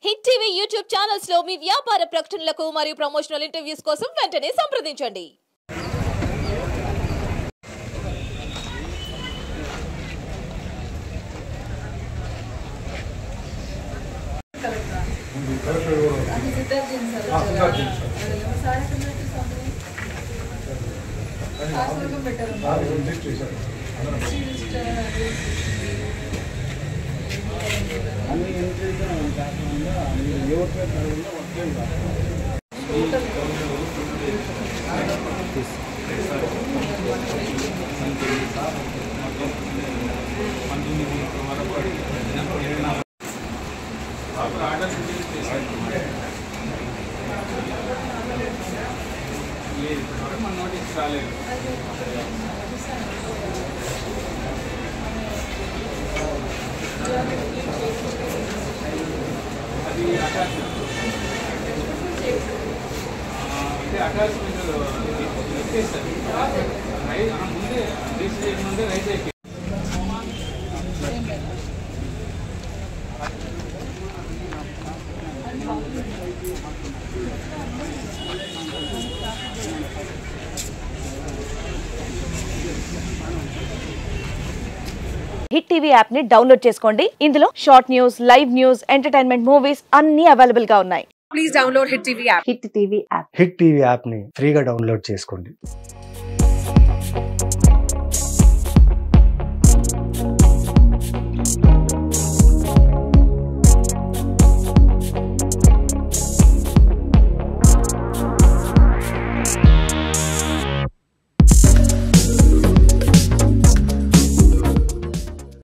Hit TV YouTube channels లో మీ వ్యాపార ప్రకటనలకు మరియు ప్రమోషనల్ ఇంటర్వ్యూస్ కోసం వెంటనే సంప్రదించండి అంటే అటాచ్మెంట్ ఎక్కేస్తారు రైస్ ముందే రిజిస్ట్రేషన్ ముందే రైస్ ఎక్కి హిట్ టీవీ యాప్ ని డౌన్లోడ్ చేసుకోండి ఇందులో short news live news entertainment movies అన్ని అవైలబుల్ గా ఉన్నాయి please download Hit TV app. Hit TV app Hit TV యాప్ని ఫ్రీగా డౌన్లోడ్ చేసుకోండి